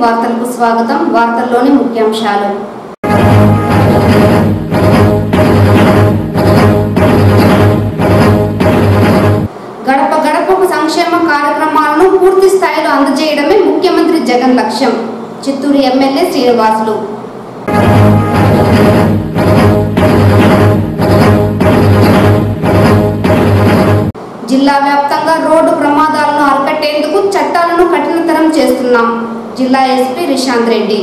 వార్తలకు స్వాగతం వార్తల్లోని ముఖ్యాంశాలు గడప గడపకు సంక్షేమ కార్యక్రమాలను పూర్తి స్థాయిలో అందజేయడమే ముఖ్యమంత్రి జగన్ లక్ష్యం చిత్తూరు ఎమ్మెల్యే శ్రీనివాసులు జిల్లా వ్యాప్తంగా రోడ్డు ప్రమాదాలను అరికట్టేందుకు చట్టాలను కఠినతరం చేస్తున్నాం జిల్లా ఎస్పీ రిషాంత్ రెడ్డి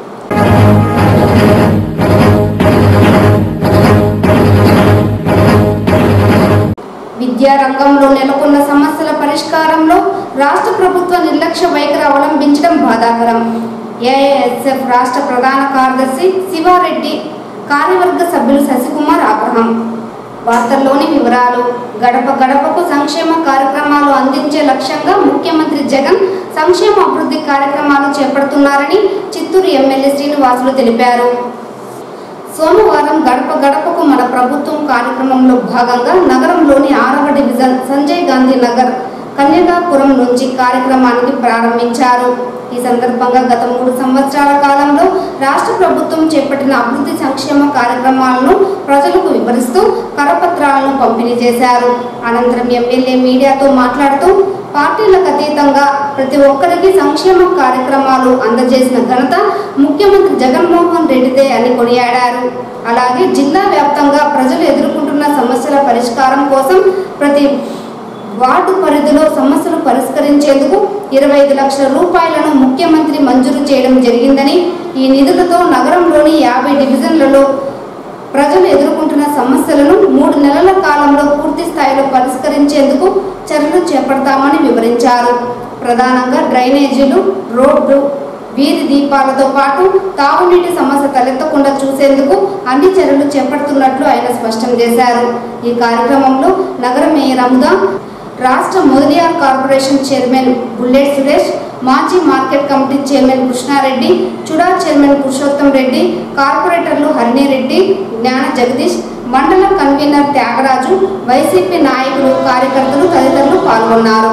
విద్యా రంగంలో నెలకొన్న సమస్యల పరిష్కారంలో రాష్ట్ర ప్రభుత్వ నిర్లక్ష్య వైఖరి అవలంబించడం బాధాకరం ఏఐఎస్ఎఫ్ రాష్ట్ర ప్రధాన కార్యదర్శి శివారెడ్డి కార్యవర్గ సభ్యులు శశికుమార్ ఆగ్రహం వార్తల్లోని వివరాలు గడప గడపకు సంక్షేమ కార్యక్రమాలు అందించే లక్ష్యంగా ముఖ్యమంత్రి జగన్ సంక్షేమ అభివృద్ధి కార్యక్రమాలు చేపడుతున్నారని చిత్తూరు ఎమ్మెల్యే శ్రీనివాసులు తెలిపారు సోమవారం గడప గడపకు మన ప్రభుత్వం కార్యక్రమంలో భాగంగా నగరంలోని ఆరవ డివిజన్ సంజయ్ గాంధీ నగర్ కన్యకాపురం నుంచి కార్యక్రమానికి ప్రారంభించారు ఈ సందర్భంగా గత మూడు సంవత్సరాల కాలంలో రాష్ట్ర ప్రభుత్వం చేపట్టిన అభివృద్ధి సంక్షేమ కార్యక్రమాలను ప్రజలకు వివరిస్తూ కరపత్రాలను పంపిణీ చేశారు అనంతరం ఎమ్మెల్యే మీడియాతో మాట్లాడుతూ పార్టీలకు అతీతంగా ప్రతి ఒక్కరికి సంక్షేమ కార్యక్రమాలు అందజేసిన ఘనత ముఖ్యమంత్రి జగన్మోహన్ రెడ్డిదే అని కొనియాడారు అలాగే జిల్లా వ్యాప్తంగా ప్రజలు ఎదుర్కొంటున్న సమస్యల పరిష్కారం కోసం ప్రతి వార్డు పరిధిలో సమస్యలు పరిష్కరించేందుకు ఇరవై ఐదు లక్షల రూపాయలను ముఖ్యమంత్రి మంజూరు చేయడం జరిగిందని ఈ నిధులతో నగరంలోని యాభై డివిజన్లలో ప్రజలు ఎదుర్కొంటున్న సమస్యలను మూడు నెలల కాలంలో పూర్తి స్థాయిలో పరిష్కరించేందుకు చర్యలు చేపడతామని వివరించారు ప్రధానంగా డ్రైనేజీలు రోడ్లు వీధి దీపాలతో పాటు తాగునీటి సమస్య తలెత్తకుండా చూసేందుకు అన్ని చర్యలు చేపడుతున్నట్లు ఆయన స్పష్టం చేశారు ఈ కార్యక్రమంలో నగర మేయర్ అముదా రాష్ట్ర Mudaliar corporation chairman bullet Suresh మాజీ మార్కెట్ కమిటీ చైర్మన్ కృష్ణారెడ్డి చుడా చైర్మన్ పురుషోత్తం రెడ్డి కార్పొరేటర్లు హరిణిరెడ్డి జ్ఞాన జగదీష్ మండల కన్వీనర్ త్యాగరాజు వైసీపీ నాయకులు కార్యకర్తలు తదితరులు పాల్గొన్నారు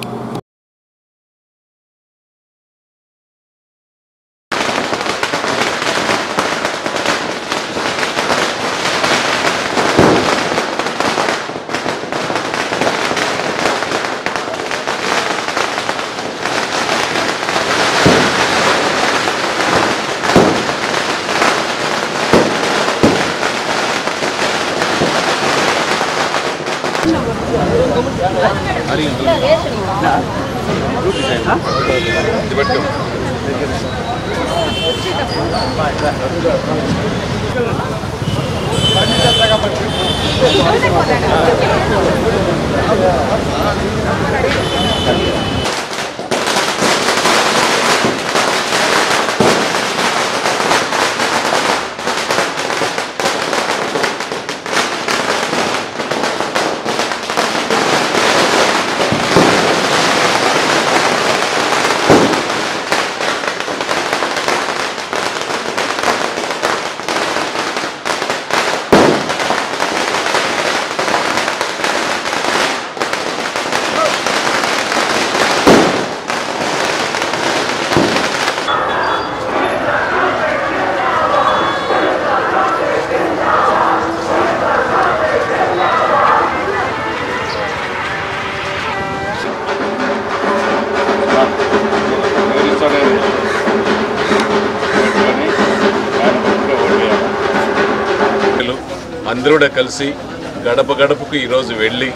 అందరూ కూడా కలిసి గడప గడపకు ఈరోజు వెళ్ళి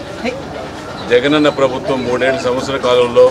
జగనన్న ప్రభుత్వం మూడేళ్ల సంవత్సర కాలంలో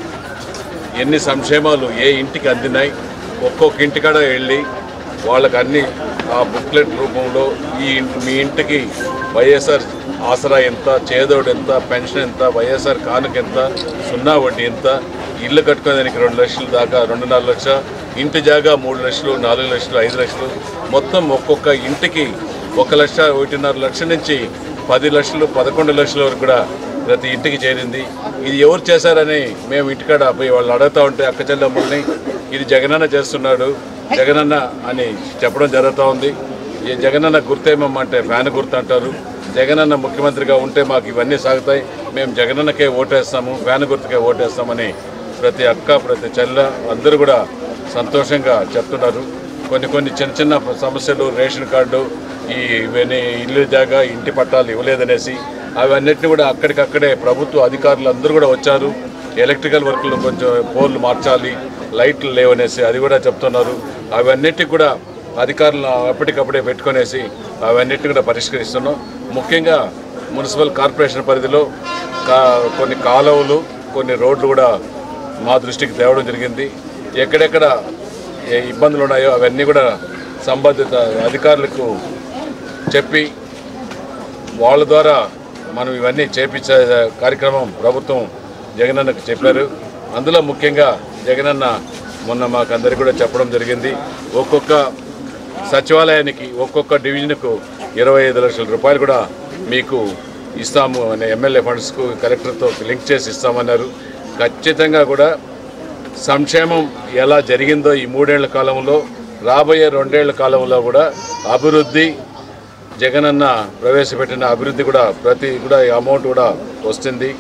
ఎన్ని సంక్షేమాలు ఏ ఇంటికి అందినాయి ఒక్కొక్క ఇంటికాడ వెళ్ళి వాళ్ళకి అన్ని ఆ బుక్లెట్ రూపంలో ఈ ఇంటి మీ ఇంటికి వైఎస్ఆర్ ఆసరా ఎంత చేదోడు ఎంత పెన్షన్ ఎంత వైఎస్ఆర్ కానుక ఎంత సున్నా వడ్డీ ఎంత ఇల్లు కట్టుకోవడానికి రెండు లక్షల దాకా రెండున్నర లక్ష ఇంటి జాగా మూడు లక్షలు నాలుగు లక్షలు ఐదు లక్షలు మొత్తం ఒక్కొక్క ఇంటికి ఒక లక్ష ఒకటిన్నర లక్ష నుంచి పది లక్షలు పదకొండు లక్షల వరకు కూడా ప్రతి ఇంటికి చేరింది ఇది ఎవరు చేశారని మేము ఇంటికాడ పోయి వాళ్ళు అడుగుతూ ఉంటే అక్క చెల్లెమ్మల్ని ఇది జగనన్న చేస్తున్నాడు జగనన్న అని చెప్పడం జరుగుతూ ఉంది ఈ జగనన్న గుర్తేమమ్మంటే ఫ్యాన్ గుర్తు అంటారు జగనన్న ముఖ్యమంత్రిగా ఉంటే మాకు ఇవన్నీ సాగుతాయి మేము జగనన్నకే ఓటేస్తాము ఫ్యాన్ గుర్తుకే ఓటేస్తామని ప్రతి అక్క ప్రతి చెల్ల అందరూ కూడా సంతోషంగా చెప్తున్నారు కొన్ని కొన్ని చిన్న చిన్న సమస్యలు రేషన్ కార్డు ఈ ఇవన్నీ ఇల్లు జాగా ఇంటి పట్టాలు ఇవ్వలేదనేసి అవన్నిటిని కూడా అక్కడికక్కడే ప్రభుత్వ అధికారులు అందరూ కూడా వచ్చారు ఎలక్ట్రికల్ వర్క్లు కొంచెం పోల్లు మార్చాలి లైట్లు లేవనేసి అది కూడా చెప్తున్నారు అవన్నిటికి కూడా అధికారులను అప్పటికప్పుడే పెట్టుకునేసి అవన్నిటిని కూడా పరిష్కరిస్తున్నాం ముఖ్యంగా మున్సిపల్ కార్పొరేషన్ పరిధిలో కా కొన్ని కాలువలు కొన్ని రోడ్లు కూడా మా దృష్టికి తేవడం జరిగింది ఎక్కడెక్కడ ఏ ఇబ్బందులు ఉన్నాయో అవన్నీ కూడా సంబంధిత అధికారులకు చెప్పి వాళ్ళ ద్వారా మనం ఇవన్నీ చేపించే కార్యక్రమం ప్రభుత్వం జగనన్నకు చెప్పారు అందులో ముఖ్యంగా జగనన్న మొన్న మాకు అందరికీ కూడా చెప్పడం జరిగింది ఒక్కొక్క సచివాలయానికి ఒక్కొక్క డివిజన్కు ఇరవై ఐదు లక్షల రూపాయలు కూడా మీకు ఇస్తాము అనే ఎమ్మెల్యే ఫండ్స్కు కలెక్టర్తో లింక్ చేసి ఇస్తామన్నారు ఖచ్చితంగా కూడా సంక్షేమం ఎలా జరిగిందో ఈ మూడేళ్ల కాలంలో రాబోయే రెండేళ్ల కాలంలో కూడా అభివృద్ధి జగనన్న ప్రవేశపెట్టిన అభివృద్ధి కూడా ప్రతి కూడా ఈ అమౌంట్ కూడా వస్తుంది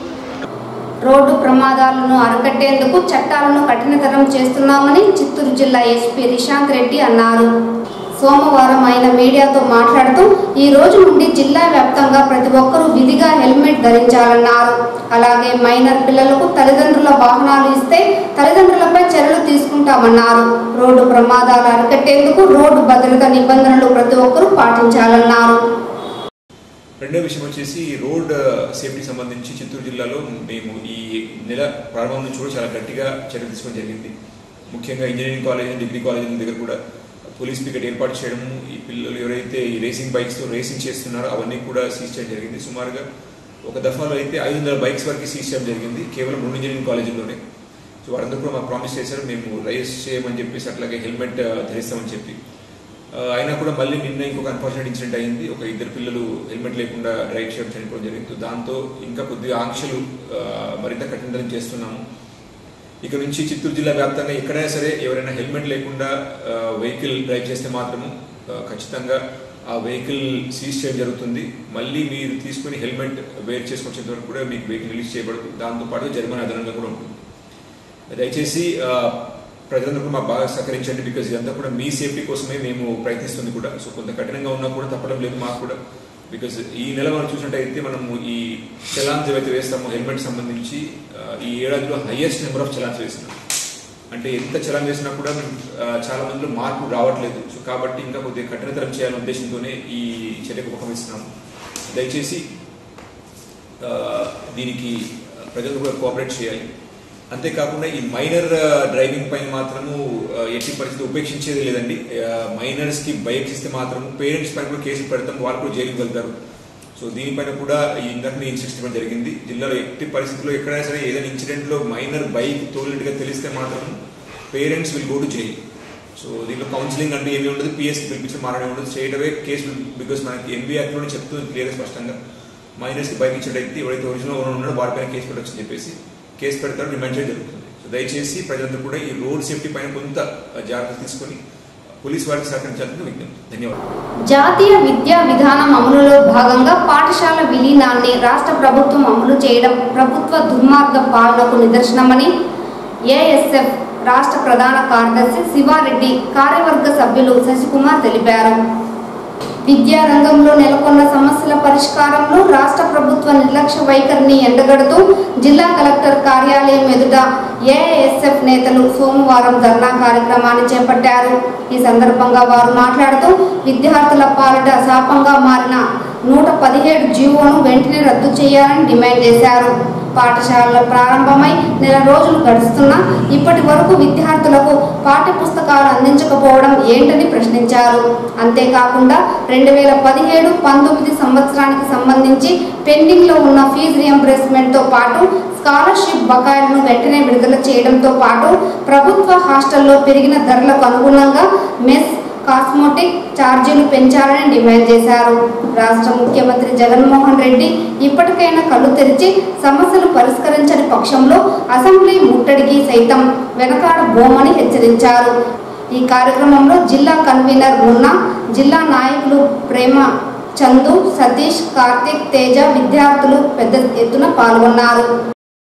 రోడ్డు ప్రమాదాలను అరికట్టేందుకు చట్టాలను కఠినతరం చేస్తున్నామని చిత్తూరు జిల్లా ఎస్పీ రిశాంత్ రెడ్డి అన్నారు సోమవారం ఆయన మీడియాతో మాట్లాడుతూ ఈ రోజు నుండి జిల్లా వ్యాప్తంగా ప్రతి ఒక్కరూ విధిగా హెల్మెట్ ధరించాలన్నారు అలాగే మైనర్ పిల్లలకు తల్లిదండ్రుల వాహనాలు ఇస్తే తల్లిదండ్రులపై చర్యలు తీసుకుంటామన్నారు రోడ్డు ప్రమాదాలు అరికట్టేందుకు రోడ్డు భద్రత నిబంధనలు ప్రతి ఒక్కరూ పాటించాలన్నారు రెండో విషయం వచ్చేసి రోడ్ సేఫ్టీ సంబంధించి చిత్తూరు జిల్లాలో మేము ఈ నెల ప్రారంభం నుంచి కూడా చాలా గట్టిగా చర్య తీసుకోవడం జరిగింది ముఖ్యంగా ఇంజనీరింగ్ కాలేజ్ డిగ్రీ కాలేజీల దగ్గర కూడా పోలీస్ పికెట్ ఏర్పాటు చేయడము ఈ పిల్లలు ఎవరైతే ఈ రేసింగ్ బైక్స్తో రేసింగ్ చేస్తున్నారో అవన్నీ కూడా సీజ్ చేయడం జరిగింది సుమారుగా ఒక దఫాలో అయితే ఐదు వందల బైక్స్ వరకు సీజ్ చేయడం జరిగింది కేవలం రెండు ఇంజనీరింగ్ కాలేజీల్లోనే సో వారందరూ కూడా మాకు ప్రామిస్ చేశారు మేము రైస్ చేయమని చెప్పేసి అట్లాగే హెల్మెట్ ధరిస్తామని చెప్పి ఆ, అయినా కూడా మళ్ళీ నిన్న ఇంకొక అన్ఫార్చునేట్ ఇన్సిడెంట్ అయింది ఒక ఇద్దరు పిల్లలు హెల్మెట్ లేకుండా డ్రైవ్ చేయడం చనిపోవడం జరిగింది దాంతో ఇంకా కొద్దిగా ఆంక్షలు ఆ, మరింత కఠినతరం చేస్తున్నాము ఇక నుంచి చిత్తూరు జిల్లా వ్యాప్తంగా ఎక్కడైనా సరే ఎవరైనా హెల్మెట్ లేకుండా వెహికల్ డ్రైవ్ చేస్తే మాత్రము ఆ, ఖచ్చితంగా ఆ వెహికల్ సీజ్ చేయడం జరుగుతుంది మళ్ళీ మీరు తీసుకుని హెల్మెట్ వేర్ చేసుకొచ్చేంత వరకు కూడా మీకు వెహికల్ రిలీజ్ చేయబడదు దాంతోపాటు జరిమానా అదనంగా కూడా ఉంటుంది దయచేసి ఆ, ప్రజలందరూ కూడా మాకు బాగా సహకరించండి బికాజ్ ఇదంతా కూడా మీ సేఫ్టీ కోసమే మేము ప్రయత్నిస్తుంది కూడా సో కొంత కఠినంగా ఉన్నా కూడా తప్పడం లేదు మాకు కూడా బికాజ్ ఈ నెల మనం చూసినట్టయితే మనము ఈ చలాన్స్ ఏవైతే వేస్తామో హెల్మెట్ సంబంధించి ఆ, ఈ ఏడాదిలో హైయెస్ట్ నెంబర్ ఆఫ్ చలాన్స్ వేసినాం అంటే ఎంత చలాన్ వేసినా కూడా ఆ, చాలా మందిలో మార్పు రావట్లేదు సో కాబట్టి ఇంకా కొద్దిగా కఠినతరం చేయాలనే ఉద్దేశంతోనే ఈ చర్యకు ఉపక్రమిస్తున్నాము దయచేసి ఆ, దీనికి ప్రజలు కూడా కోఆపరేట్ చేయాలి అంతేకాకుండా ఈ మైనర్ డ్రైవింగ్ పైన మాత్రము ఆ, ఎట్టి పరిస్థితి ఉపేక్షించేది లేదండి మైనర్స్ కి బైక్స్ ఇస్తే మాత్రం పేరెంట్స్ పైన కూడా కేసులు పెడతాం వాళ్ళు కూడా జైలుకి వెళ్తారు సో దీనిపైన కూడా ఈ ఇందాక ఇన్సిడెంట్ ఇవ్వడం జరిగింది జిల్లాలో ఎట్టి పరిస్థితుల్లో ఎక్కడైనా సరే ఏదైనా ఇన్సిడెంట్ లో మైనర్ బైక్ తోలినట్టుగా తెలిస్తే మాత్రం parents will go to jail so దీంట్లో కౌన్సిలింగ్ అంటే ఏమి ఉండదు పిఎస్ పిలిపించిన మారడం ఉండదు చేయడమే కేసు బికాస్ మనకి ఎన్బీ యాక్ట్ లోనే చెప్తుంది క్లియర్ స్పష్టంగా మైనర్స్ కి బైక్ ఇచ్చేటైతే ఎవరైతే ఒరిజినల్ ఓనర్ ఉన్నాడో వాడిపైన కేసు పెట్టొచ్చని చెప్పేసి కేసు పెడతారు రిమైండ్ చేయడం జరుగుతుంది సో దయచేసి ప్రజలందరూ కూడా ఈ రోడ్ సేఫ్టీ పైన కొంత జాగ్రత్త తీసుకొని పోలీస్ వారికి సహకరించాలని విజ్ఞప్తి ధన్యవాదాలు జాతీయ విద్యా విధానం అమలులో భాగంగా పాఠశాల విలీనాన్ని రాష్ట్ర ప్రభుత్వం అమలు చేయడం ప్రభుత్వ దుర్మార్గ పాలనకు నిదర్శనమని ఏఎస్ఎఫ్ రాష్ట్ర ప్రధాన కార్యదర్శి శివారెడ్డి కార్యవర్గ సభ్యులు శశికుమార్ తెలిపారు విద్యా రంగంలో నెలకొన్న సమస్యల పరిష్కారంలో రాష్ట్ర ప్రభుత్వ నిర్లక్ష్య వైఖరిని ఎండగడుతూ జిల్లా కలెక్టర్ కార్యాలయం ఎదుట ఏఐఎస్ఎఫ్ నేతలు సోమవారం ధర్నా కార్యక్రమాన్ని చేపట్టారు ఈ సందర్భంగా వారు మాట్లాడుతూ విద్యార్థుల పాలిట శాపంగా మారిన నూట పదిహేడు జీవోను వెంటనే రద్దు చేయాలని డిమాండ్ చేశారు పాఠశాలలు ప్రారంభమై నెల రోజులు గడుస్తున్నా ఇప్పటి వరకు విద్యార్థులకు పాఠ్య పుస్తకాలు అందించకపోవడం ఏంటని ప్రశ్నించారు అంతేకాకుండా రెండు వేల పదిహేడు పంతొమ్మిది సంవత్సరానికి సంబంధించి పెండింగ్లో ఉన్న ఫీజు రియంబర్స్మెంట్తో పాటు స్కాలర్షిప్ బకాయిలను వెంటనే విడుదల చేయడంతో పాటు ప్రభుత్వ హాస్టల్లో పెరిగిన ధరలకు అనుగుణంగా మెస్ కాస్మోటిక్ ఛార్జీలు పెంచాలని డిమాండ్ చేశారు రాష్ట్ర ముఖ్యమంత్రి జగన్మోహన్ రెడ్డి ఇప్పటికైనా కళ్ళు తెరిచి సమస్యలు పరిష్కరించని పక్షంలో అసెంబ్లీ ముట్టడికి సైతం వెనకాడబోమని హెచ్చరించారు ఈ కార్యక్రమంలో జిల్లా కన్వీనర్ మున్నా జిల్లా నాయకులు ప్రేమ చందు సతీష్ కార్తిక్ తేజ విద్యార్థులు పెద్ద ఎత్తున పాల్గొన్నారు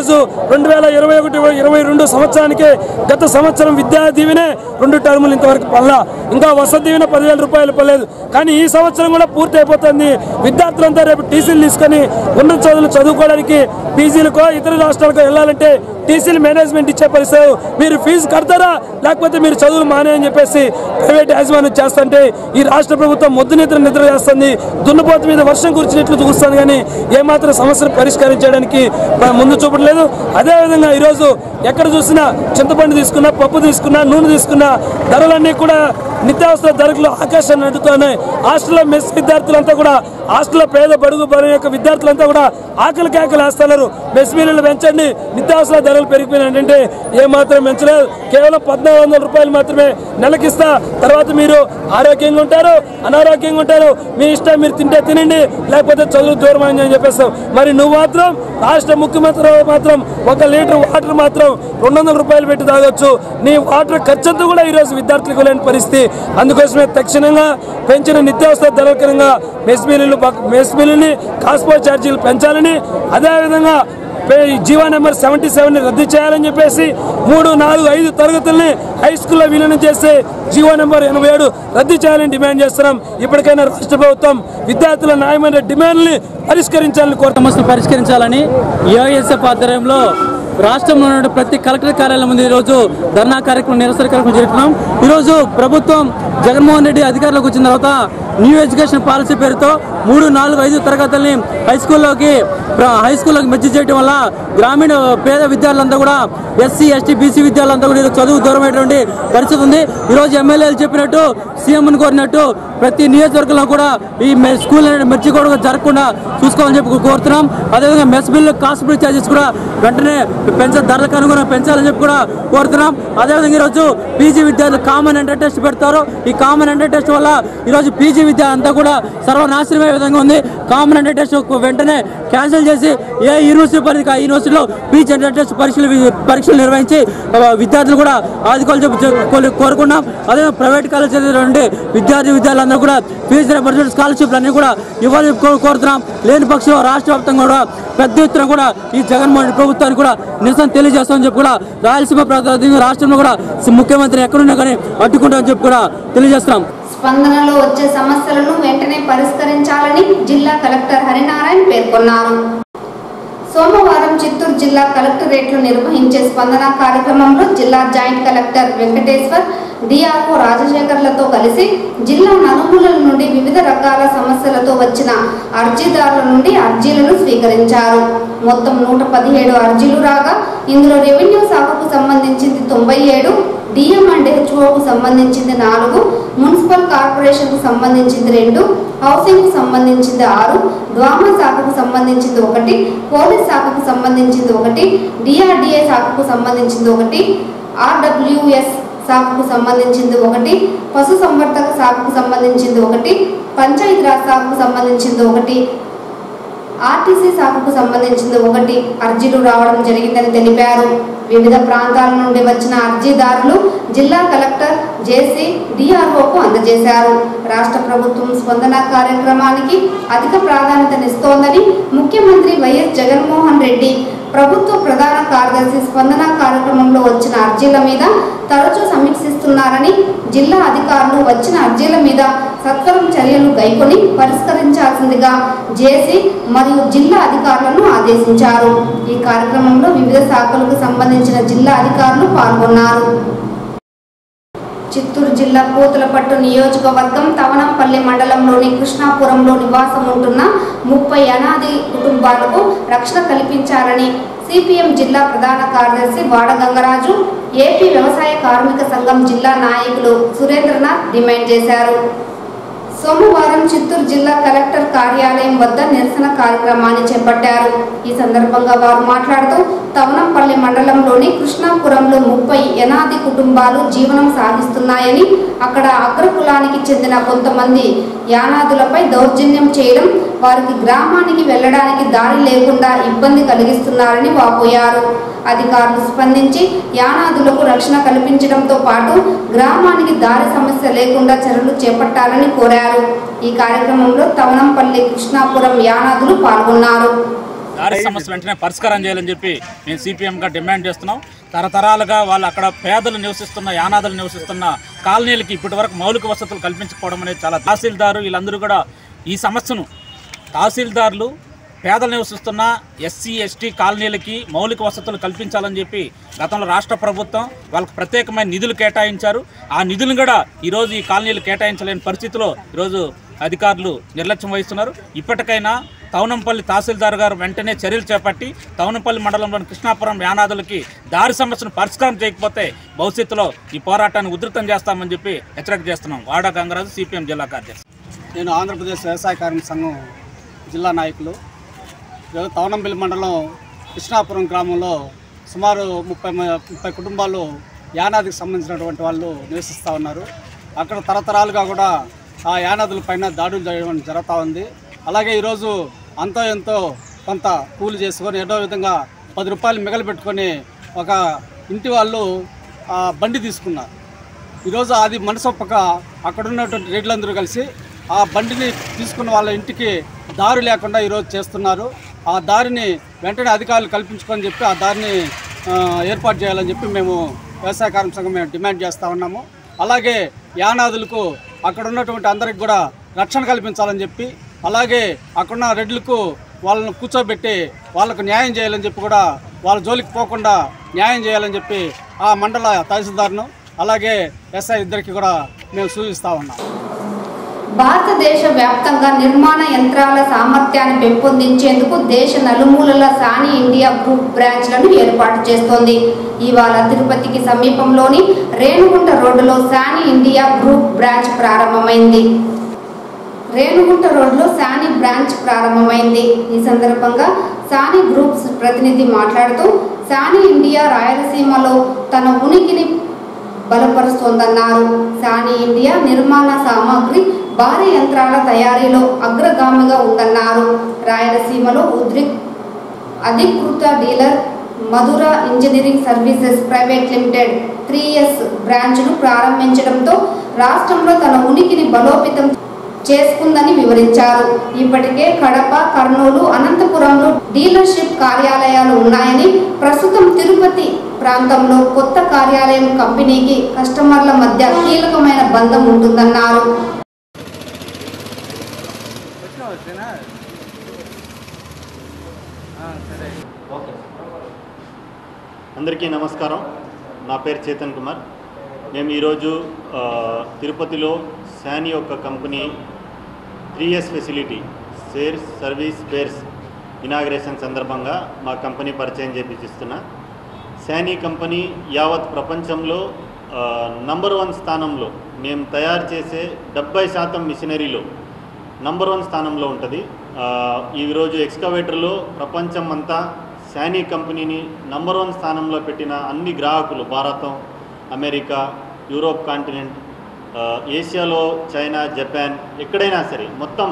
ఈరోజు రెండు వేల ఇరవై ఒకటి ఇరవై రెండు సంవత్సరానికి గత సంవత్సరం విద్యా దీవెనే రెండు టర్ములు ఇంతవరకు పల్లా ఇంకా వసతి దీవెన పదివేల రూపాయలు పర్లేదు కానీ ఈ సంవత్సరం కూడా పూర్తి అయిపోతుంది విద్యార్థులంతా రేపు టీసీలు తీసుకొని ఉన్నత చదువులు చదువుకోవడానికి పీజీలకో ఇతర రాష్ట్రాలకు వెళ్ళాలంటే టీసీలు మేనేజ్మెంట్ ఇచ్చే పరిస్థితి మీరు ఫీజు కడతారా లేకపోతే మీరు చదువులు మానే అని చెప్పేసి ప్రైవేట్ యాజమాన్యం చేస్తుంటే ఈ రాష్ట్ర ప్రభుత్వం మొద్దు నిద్ర నిద్ర చేస్తుంది దున్నపోతు మీద వర్షం కురిచినట్లు చూస్తుంది కానీ ఏమాత్రం సమస్యను పరిష్కరించడానికి ప- ముందు చూపట్లేదు అదేవిధంగా ఈరోజు ఎక్కడ చూసినా చింతపండు తీసుకున్నా పప్పు తీసుకున్నా నూనె తీసుకున్నా ధరలన్నీ కూడా నిత్యావసర ధరలు ఆకాశాన్ని అడ్డుతున్నాయి హాస్టల్లో మెస్ విద్యార్థులంతా కూడా హాస్టల్లో పేద బడుగు బరువు యొక్క విద్యార్థులంతా కూడా ఆకలి కేకలు వేస్తున్నారు మెస్ బిల్లులు పెంచండి నిత్యావసర ధరలు పెరిగిపోయినాయి అంటే ఏమాత్రం పెంచలేదు కేవలం పద్నాలుగు వందల రూపాయలు మాత్రమే నెలకిస్తా తర్వాత మీరు ఆరోగ్యంగా ఉంటారు అనారోగ్యంగా ఉంటారు మీ ఇష్టం మీరు తింటే తినండి లేకపోతే చదువు దూరం అని చెప్పేస్తావు మరి నువ్వు మాత్రం రాష్ట్ర ముఖ్యమంత్రి మాత్రం ఒక లీటర్ వాటర్ మాత్రం రెండు వందల రూపాయలు పెట్టి తాగొచ్చు నీ వాటర్ ఖర్చంతా కూడా ఈరోజు విద్యార్థులకు లేని పరిస్థితి అందుకోసమే తక్షణంగా పెంచిన నిత్యావసర ధరకరంగా మెస్ బిల్లులు పక్- మెస్ బిల్లుని కాస్పోర్ట్ ఛార్జీలు పెంచాలని అదేవిధంగా పే- ఈ జీవో నెంబర్ సెవెంటీ సెవెన్ రద్దు చేయాలని చెప్పేసి మూడు నాలుగు ఐదు తరగతుల్ని హై స్కూల్లో విలీనం చేసి జీవో నెంబర్ ఎనభై ఏడు రద్దు చేయాలని డిమాండ్ చేస్తున్నాం ఇప్పటికైనా రాష్ట్ర ప్రభుత్వం విద్యార్థుల న్యాయమైన డిమాండ్ని పరిష్కరించాలని కోరుతాం సమస్యలు పరిష్కరించాలని ఏఎస్ఎఫ్ ఆధ్వర్యంలో రాష్ట్రంలో ఉన్న ప్రతి కలెక్టర్ కార్యాలయం ముందు ఈరోజు ధర్నా కార్యక్రమం నిరసన కార్యక్రమం జరుగుతున్నాం ఈరోజు ప్రభుత్వం జగన్మోహన్ రెడ్డి అధికారంలోకి వచ్చిన తర్వాత న్యూ ఎడ్యుకేషన్ పాలసీ పేరుతో మూడు నాలుగు ఐదు తరగతుల్ని హై స్కూల్లోకి ప్ర- హై స్కూల్లోకి మెచ్చి చేయడం వల్ల గ్రామీణ పేద విద్యార్థులంతా కూడా ఎస్సీ ఎస్టీ బీసీ విద్యార్థులంతా కూడా ఈరోజు చదువు దూరమైనటువంటి పరిస్థితి ఉంది ఈరోజు ఎమ్మెల్యేలు చెప్పినట్టు సీఎంను కోరినట్టు ప్రతి నియోజకవర్గంలో కూడా ఈ మె- స్కూల్ అనేది మెచ్చి కూడా జరగకుండా చూసుకోవాలని చెప్పి కోరుతున్నాం అదేవిధంగా mess bill cost bill charges కూడా వెంటనే పెంచ ధరలకు అనుగుణంగా పెంచాలని చెప్పి కూడా కోరుతున్నాం అదేవిధంగా ఈరోజు పీజీ విద్యార్థులు కామన్ ఎంటర్ టెస్ట్ పెడతారు ఈ కామన్ ఎంటర్ టెస్ట్ వల్ల ఈరోజు పీజీ విద్య అంతా కూడా సర్వనాశనమయ్యే విధంగా ఉంది కామన్ ఎంటర్ టెస్ట్ వెంటనే క్యాన్సిల్ చేసి ఏ యూనివర్సిటీ పరిధికి ఆ యూనివర్సిటీలో పీజీ ఎంటర్ టెస్ట్ పరీక్షలు పరీక్షలు నిర్వహించి ఆ, విద్యార్థులు కూడా ఆదుకోవాలని చెప్పి చెప్పి కోరు- కోరుకున్నాం అదే ప్రైవేట్ కాలేజ్ చదివినటువంటి విద్యార్థి విద్యార్థులందరూ కూడా ఫీజు రియంబర్స్మెంట్ స్కాలర్షిప్లు అన్ని కూడా ఇవ్వాలని కో- కోరుతున్నాం లేని పక్షంలో రాష్ట్ర వ్యాప్తంగా కూడా పెద్ద ఎత్తున కూడా ఈ జగన్మోహన్ రెడ్డి ప్రభుత్వానికి కూడా నిరసన తెలియజేస్తామని చెప్పి కూడా రాయలసీమ ప్రాంతం రాష్ట్రంలో కూడా ముఖ్యమంత్రి ఎక్కడున్నా కానీ అడ్డుకుంటామని చెప్పి కూడా తెలియజేస్తున్నాం స్పందనలో వచ్చే సమస్యలను వెంటనే పరిష్కరించాలని జిల్లా కలెక్టర్ హరినారాయణ పేర్కొన్నారు సోమవారం చిత్తూరు జిల్లా కలెక్టరేట్లో నిర్వహించే స్పందన కార్యక్రమంలో జిల్లా జాయింట్ కలెక్టర్ వెంకటేశ్వర్ డిఆర్ఓ రాజశేఖర్లతో కలిసి జిల్లా నలుమూలల నుండి వివిధ రకాల సమస్యలతో వచ్చిన అర్జీదారుల నుండి అర్జీలను స్వీకరించారు మొత్తం నూట పదిహేడు అర్జీలు రాగా ఇందులో రెవెన్యూ శాఖకు సంబంధించింది తొంభై ఏడు డిఎం అండ్ హెచ్ఓకు సంబంధించింది నాలుగు మున్సిపల్ కార్పొరేషన్కు సంబంధించింది రెండు హౌసింగ్కు సంబంధించింది ఆరు ద్వామ శాఖకు సంబంధించింది ఒకటి పోలీస్ శాఖకు సంబంధించింది ఒకటి డిఆర్డిఏ శాఖకు సంబంధించింది ఒకటి ఆర్డబ్ల్యూఎస్ శాఖకు సంబంధించింది ఒకటి పశు సంవర్ధక శాఖకు సంబంధించింది ఒకటి పంచాయతీరాజ్ శాఖకు సంబంధించింది ఒకటి ఆర్టీసీ శాఖకు సంబంధించింది ఒకటి అర్జీలు రావడం జరిగిందని తెలిపారు వివిధ ప్రాంతాల నుండి వచ్చిన అర్జీదారులు జిల్లా కలెక్టర్ జేసీ డిఆర్ఓకు అందజేశారు రాష్ట్ర ప్రభుత్వం స్పందన కార్యక్రమానికి అధిక ప్రాధాన్యతనిస్తోందని ముఖ్యమంత్రి వైఎస్ జగన్మోహన్ రెడ్డి ప్రభుత్వ ప్రధాన కార్యదర్శి స్పందన కార్యక్రమంలో వచ్చిన అర్జీల మీద తరచూ సమీక్షిస్తున్నారని జిల్లా అధికారులు వచ్చిన అర్జీల మీద సత్వరం చర్యలు గైకొని పరిష్కరించాల్సిందిగా జేసీ మరియు జిల్లా అధికారులను ఆదేశించారు ఈ కార్యక్రమంలో వివిధ శాఖలకు సంబంధించిన జిల్లా అధికారులు పాల్గొన్నారు చిత్తూరు జిల్లా పూతలపట్టు నియోజకవర్గం తవనంపల్లి మండలంలోని కృష్ణాపురంలో నివాసం ఉంటున్న ముప్పై అనాది కుటుంబాలకు రక్షణ కల్పించాలని సిపిఎం జిల్లా ప్రధాన కార్యదర్శి వాడ గంగరాజు ఏపీ వ్యవసాయ కార్మిక సంఘం జిల్లా నాయకులు సురేంద్రనాథ్ డిమాండ్ చేశారు సోమవారం చిత్తూరు జిల్లా కలెక్టర్ కార్యాలయం వద్ద నిరసన కార్యక్రమాన్ని చేపట్టారు ఈ సందర్భంగా వారు మాట్లాడుతూ తవనంపల్లి మండలంలోని కృష్ణాపురంలో ముప్పై ఎనాది కుటుంబాలు జీవనం సాగిస్తున్నాయని అక్కడ అగ్రకులానికి చెందిన కొంతమంది యానాదులపై దౌర్జన్యం చేయడం వారికి గ్రామానికి వెళ్ళడానికి దారి లేకుండా ఇబ్బంది కలిగిస్తున్నారని వాపోయారు అధికారులు స్పందించి యానాదులకు రక్షణ కల్పించడంతో పాటు గ్రామానికి దారి సమస్య లేకుండా చర్యలు చేపట్టాలని కోరారు ఈ కార్యక్రమంలో తవనంపల్లి కృష్ణాపురం యానాదులు పాల్గొన్నారు దారి సమస్య వెంటనే పరిష్కారం చేయాలని చెప్పి మేము సిపిఎంగా డిమాండ్ చేస్తున్నాం తరతరాలుగా వాళ్ళు అక్కడ పేదలు నివసిస్తున్న యానాదులు నివసిస్తున్న కాలనీలకి ఇప్పటి వరకు మౌలిక వసతులు కల్పించకపోవడం అనేది చాలా తహసీల్దారు వీళ్ళందరూ కూడా ఈ సమస్యను తహసీల్దార్లు పేదలు నివసిస్తున్న ఎస్సీ ఎస్టీ కాలనీలకి మౌలిక వసతులు కల్పించాలని చెప్పి గతంలో రాష్ట్ర ప్రభుత్వం వాళ్ళకి ప్రత్యేకమైన నిధులు కేటాయించారు ఆ నిధులను కూడా ఈరోజు ఈ కాలనీలు కేటాయించలేని పరిస్థితిలో ఈరోజు అధికారులు నిర్లక్ష్యం వహిస్తున్నారు ఇప్పటికైనా తౌనంపల్లి తహసీల్దార్ గారు వెంటనే చర్యలు చేపట్టి తౌనంపల్లి మండలంలోని కృష్ణాపురం యానాదులకి దారి సమస్యను పరిష్కారం చేయకపోతే భవిష్యత్తులో ఈ పోరాటాన్ని ఉధృతం చేస్తామని చెప్పి హెచ్చరిక చేస్తున్నాం వాడా గంగరాజు సిపిఎం జిల్లా కార్యదర్శి నేను ఆంధ్రప్రదేశ్ వ్యవసాయ కార్మిక సంఘం జిల్లా నాయకులు ఈరోజు తవనంపల్లి మండలం కృష్ణాపురం గ్రామంలో సుమారు ముప్పై మ- ముప్పై కుటుంబాలు యానాదికి సంబంధించినటువంటి వాళ్ళు నివసిస్తూ ఉన్నారు అక్కడ తరతరాలుగా కూడా ఆ యానాదుల పైన దాడులు చేయడం జరుగుతూ ఉంది అలాగే ఈరోజు అంతో ఎంతో కొంత కూలి చేసుకొని ఏదో విధంగా పది రూపాయలు మిగలబెట్టుకొని ఒక ఇంటి వాళ్ళు ఆ బండి తీసుకున్నారు ఈరోజు అది మనసొప్పక అక్కడ ఉన్నటువంటి రెడ్లందరూ కలిసి ఆ బండిని తీసుకున్న వాళ్ళ ఇంటికి దారి లేకుండా ఈరోజు చేస్తున్నారు ఆ దారిని వెంటనే అధికారులు కల్పించుకొని చెప్పి ఆ దారిని ఆ, ఏర్పాటు చేయాలని చెప్పి మేము వ్యవసాయ కార్మిక సంఘం మేము డిమాండ్ చేస్తూ ఉన్నాము అలాగే యానాదులకు అక్కడ ఉన్నటువంటి అందరికి కూడా రక్షణ కల్పించాలని చెప్పి అలాగే అక్కడున్న రెడ్లకు వాళ్ళను కూర్చోబెట్టి వాళ్ళకు న్యాయం చేయాలని చెప్పి కూడా వాళ్ళ జోలికి పోకుండా న్యాయం చేయాలని చెప్పి ఆ మండల తహసీల్దార్ను అలాగే ఎస్ఐ ఇద్దరికి కూడా మేము సూచిస్తూ ఉన్నాం భారతదేశ వ్యాప్తంగా నిర్మాణ యంత్రాల సామర్థ్యాన్ని పెంపొందించేందుకు దేశ నలుమూలల సాని ఇండియా గ్రూప్ బ్రాంచ్లను ఏర్పాటు చేస్తోంది ఇవాళ తిరుపతికి సమీపంలోని రేణుగుంట రోడ్డులో సాని ఇండియా గ్రూప్ బ్రాంచ్ ప్రారంభమైంది రేణుగుంట రోడ్లో సాని బ్రాంచ్ ప్రారంభమైంది ఈ సందర్భంగా సాని గ్రూప్స్ ప్రతినిధి మాట్లాడుతూ సాని ఇండియా రాయలసీమలో తన ఉనికిని బలపరుస్తోందన్నారు సాని ఇండియా నిర్మాణ సామాగ్రి భారీ యంత్రాల తయారీలో అగ్రగామిగా ఉందన్నారు రాయలసీమలో ఉద్రిక్ అధికృత dealer Madhura engineering services private limited three S బ్రాంచ్ను ప్రారంభించడంతో రాష్ట్రంలో తన ఉనికిని బలోపేతం చేసుకుందని వివరించారు ఇప్పటికే కడప కర్నూలు అనంతపురంలో డీలర్షిప్ కార్యాలయాలు ఉన్నాయని ప్రస్తుతం తిరుపతి ప్రాంతంలో కొత్త కార్యాలయం కంపెనీకి కస్టమర్ల మధ్య కీలకమైన బంధం ఉంటుందన్నారు అందరికీ నమస్కారం నా పేరు చేతన్ కుమార్ మేము ఈరోజు ఆ, తిరుపతిలో శాని యొక్క company three S facility sales service spares inauguration సందర్భంగా మా కంపెనీ పరిచయం చేపించిస్తున్నా శానీ కంపెనీ యావత్ ప్రపంచంలో నంబర్ వన్ స్థానంలో మేము తయారు చేసే డెబ్బై శాతం మిషనరీలో నంబర్ వన్ స్థానంలో ఉంటుంది ఆ, ఈరోజు ఎక్స్కవేటర్లో ప్రపంచం అంతా శానీ కంపెనీని నంబర్ వన్ స్థానంలో పెట్టిన అన్ని గ్రాహకులు భారతం అమెరికా యూరోప్ కాంటినెంట్ ఆ, ఏషియాలో చైనా జపాన్ ఎక్కడైనా సరే మొత్తం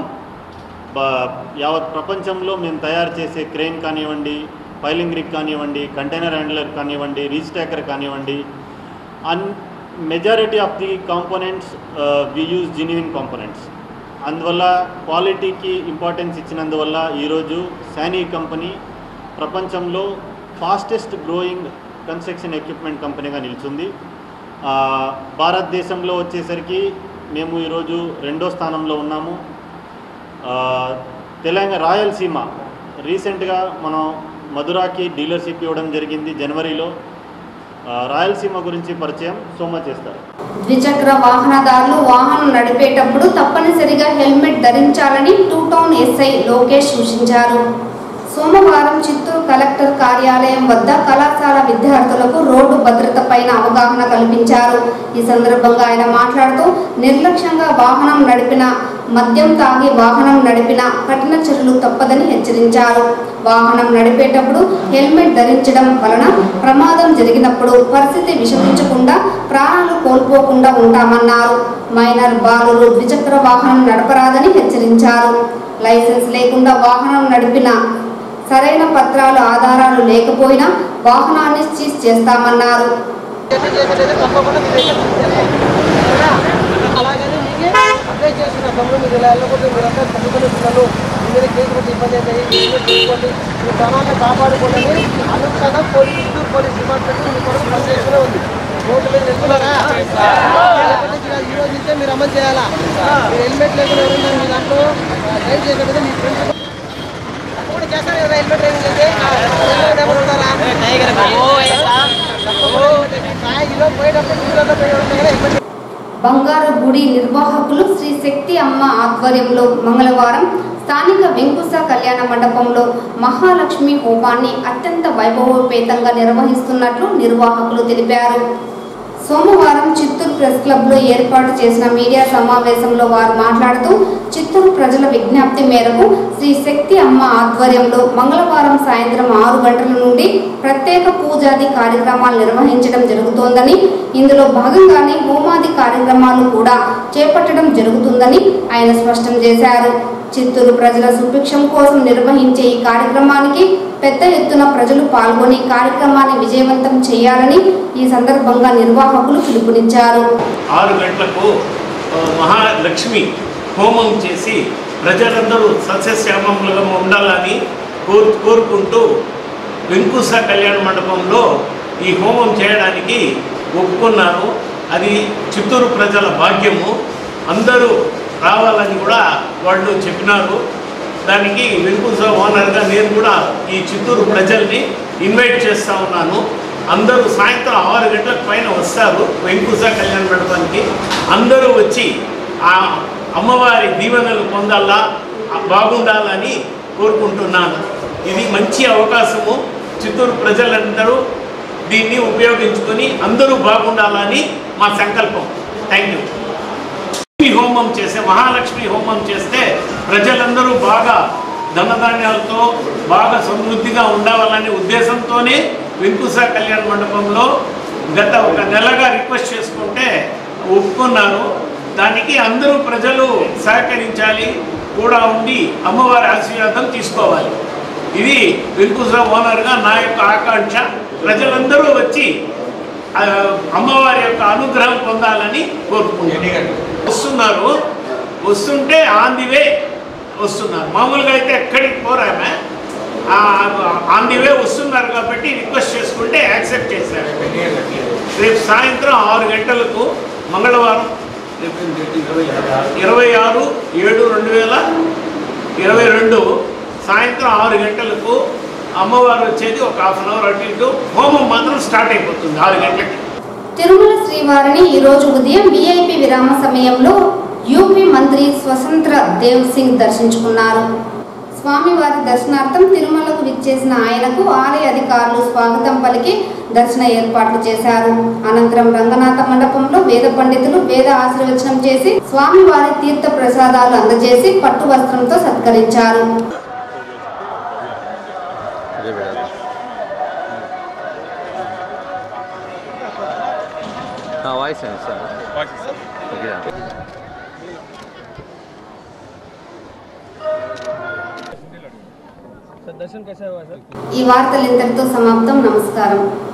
బ- యావత్ ప్రపంచంలో మేము తయారు చేసే క్రెయిన్ కానివ్వండి పైలింగ్ రిగ్ కానివ్వండి కంటైనర్ హ్యాండ్లర్ కానివ్వండి రీస్టాకర్ కానివ్వండి an majority of the components we use genuine components అందువల్ల క్వాలిటీకి ఇంపార్టెన్స్ ఇచ్చినందువల్ల ఈరోజు శానీ కంపెనీ ప్రపంచంలో ఫాస్టెస్ట్ గ్రోయింగ్ కన్స్ట్రక్షన్ ఎక్విప్మెంట్ కంపెనీగా నిలిచింది ఆ, భారతదేశంలో వచ్చేసరికి మేము ఈరోజు రెండో స్థానంలో ఉన్నాము ఆ, తెలంగాణ రాయలసీమ రీసెంట్గా మనం మధురాకి డీలర్షిప్ ఇవ్వడం జరిగింది జనవరిలో ఆ, రాయలసీమ గురించి పరిచయం సోమ చేస్తారు ద్విచక్ర వాహనదారులు వాహనం నడిపేటప్పుడు తప్పనిసరిగా హెల్మెట్ ధరించాలని టూ టౌన్ ఎస్ఐ లోకేష్ సూచించారు సోమవారం చిత్తూరు కలెక్టర్ కార్యాలయం వద్ద కళాశాల విద్యార్థులకు రోడ్డు భద్రత పైన అవగాహన కల్పించారు ఈ సందర్భంగా ఆయన మాట్లాడుతూ నిర్లక్ష్యంగా వాహనం నడిపిన మద్యం తాగి వాహనం నడిపిన కఠిన చర్యలు తప్పదని హెచ్చరించారు వాహనం నడిపేటప్పుడు హెల్మెట్ ధరించడం వలన ప్రమాదం జరిగినప్పుడు పరిస్థితి విషమించకుండా ప్రాణాలు కోల్పోకుండా ఉంటామన్నారు మైనర్ బాలురు ద్విచక్ర వాహనం నడపరాదని హెచ్చరించారు లైసెన్స్ లేకుండా వాహనం నడిపిన సరైన పత్రాలు ఆధారాలు లేకపోయినా వాహనాన్ని సీజ్ చేస్తామన్నారు అలాగని మీకే అప్లై చేసిన తమ్ముడు మీరు ఇలా వెళ్ళకూడదు మీరంతా చదువుకునే పిల్లలు మీ మీద కేసు కొట్టి ఇబ్బంది అవుతాయి మీరు చూసుకోండి మీ ప్రాణాలను కాపాడుకోండి అనుక్షణం పోలీస్ చిత్తూరు పోలీస్ డిపార్ట్మెంట్ మీ కొరకు పనిచేస్తూనే ఉంది రోడ్డు మీద వెళ్తున్నారా రేపటి నుంచి కాదు, ఈ రోజు నుంచే మీరు అమలు చేయాలా మీరు హెల్మెట్ లేకుండా ఎవరైనా మీ దాంట్లో డ్రైవ్ చేసేటప్పుడు మీ ఫ్రెండ్స్ కూడా చేస్తారు కదా హెల్మెట్ డ్రైవింగ్ చేస్తే హెల్మెట్ ఎవరు ఉంటారా కాయగిలో పోయేటప్పుడు ఊళ్ళో పోయేటప్పుడు కదా హెల్మెట్ బంగారు గుడి నిర్వాహకులు శ్రీ శక్తి అమ్మ ఆధ్వర్యంలో మంగళవారం స్థానిక వెంకుస కళ్యాణ మండపంలో మహాలక్ష్మి హోమాన్ని అత్యంత వైభవోపేతంగా నిర్వహిస్తున్నట్లు నిర్వాహకులు తెలిపారు సోమవారం చిత్తూరు ప్రెస్ క్లబ్లో ఏర్పాటు చేసిన మీడియా సమావేశంలో వారు మాట్లాడుతూ చిత్తూరు ప్రజల విజ్ఞప్తి మేరకు శ్రీ శక్తి అమ్మ ఆధ్వర్యంలో మంగళవారం సాయంత్రం ఆరు గంటల నుండి ప్రత్యేక పూజాది కార్యక్రమాలు నిర్వహించడం జరుగుతోందని ఇందులో భాగంగానే హోమాది కార్యక్రమాలు కూడా చేపట్టడం జరుగుతుందని ఆయన స్పష్టం చేశారు చిత్తూరు ప్రజల సుభిక్షం కోసం నిర్వహించే ఈ కార్యక్రమానికి పెద్ద ఎత్తున ప్రజలు పాల్గొని కార్యక్రమాన్ని విజయవంతం చేయాలని ఈ సందర్భంగా నిర్వాహకులు పిలుపునిచ్చారు ఆరు గంటలకు ఆ, మహాలక్ష్మి హోమం చేసి ప్రజలందరూ సస్యశ్యామములుగా ఉండాలని కోరు కోరుకుంటూ వెంకుస కళ్యాణ మండపంలో ఈ హోమం చేయడానికి ఒప్పుకున్నారు అది చిత్తూరు ప్రజల భాగ్యము అందరూ రావాలని కూడా వాళ్ళు చెప్పినారు దానికి వెంకుస ఓనర్గా నేను కూడా ఈ చిత్తూరు ప్రజల్ని ఇన్వైట్ చేస్తూ ఉన్నాను అందరూ సాయంత్రం ఆరు గంటలకు పైన వస్తారు వెంకుస కళ్యాణ మండపానికి అందరూ వచ్చి ఆ అమ్మవారి దీవెనలు పొందాలా ఆ బాగుండాలని కోరుకుంటున్నాను ఇది మంచి అవకాశము చిత్తూరు ప్రజలందరూ దీన్ని ఉపయోగించుకొని అందరూ బాగుండాలని మా సంకల్పం థ్యాంక్ యూ లక్ష్మీ హోమం చేస్తే మహాలక్ష్మి హోమం చేస్తే ప్రజలందరూ బాగా ధనధాన్యాలతో బాగా సమృద్ధిగా ఉండాలనే ఉద్దేశంతోనే వెంకుస కళ్యాణ మండపంలో గత ఒక నెలగా రిక్వెస్ట్ చేసుకుంటే ఒప్పుకున్నారు దానికి అందరూ ప్రజలు సహకరించాలి కూడా ఉండి అమ్మవారి ఆశీర్వాదం తీసుకోవాలి ఇది వెంకుస ఓనర్గా నా యొక్క ఆకాంక్ష ప్రజలందరూ వచ్చి ఆ, అమ్మవారి యొక్క అనుగ్రహం పొందాలని కోరుకుంటున్నాను వస్తున్నారు వస్తుంటే ఆన్ ది వే వస్తున్నారు మామూలుగా అయితే ఎక్కడికి పోరామే ఆన్ ది వే వస్తున్నారు కాబట్టి రిక్వెస్ట్ చేసుకుంటే యాక్సెప్ట్ చేశారు రేపు సాయంత్రం ఆరు గంటలకు మంగళవారం ఇరవై ఆరు ఏడు రెండు వేల ఇరవై రెండు సాయంత్రం ఆరు గంటలకు అమ్మవారు వచ్చేది ఒక హాఫ్ అన్ అవర్ అటు ఇటు హోమం మాత్రం స్టార్ట్ అయిపోతుంది ఆరు గంటలకి తిరుమల శ్రీవారిని ఈ రోజు ఉదయం విఐపి విరామ సమయంలో యూపీ మంత్రి స్వతంత్ర దేవ్ సింగ్ దర్శించుకున్నారు స్వామివారి దర్శనార్థం తిరుమలకు విచ్చేసిన ఆయనకు ఆలయ అధికారులు స్వాగతం పలికి దర్శన ఏర్పాట్లు చేశారు అనంతరం రంగనాథ మండపంలో వేద పండితులు వేద ఆశీర్వచనం చేసి స్వామివారి తీర్థ ప్రసాదాలు అందజేసి పట్టు వస్త్రంతో సత్కరించారు వాయిస్ సార్ ఓకే ఈ వార్తలు ఇంతటితో సమాప్తం నమస్కారం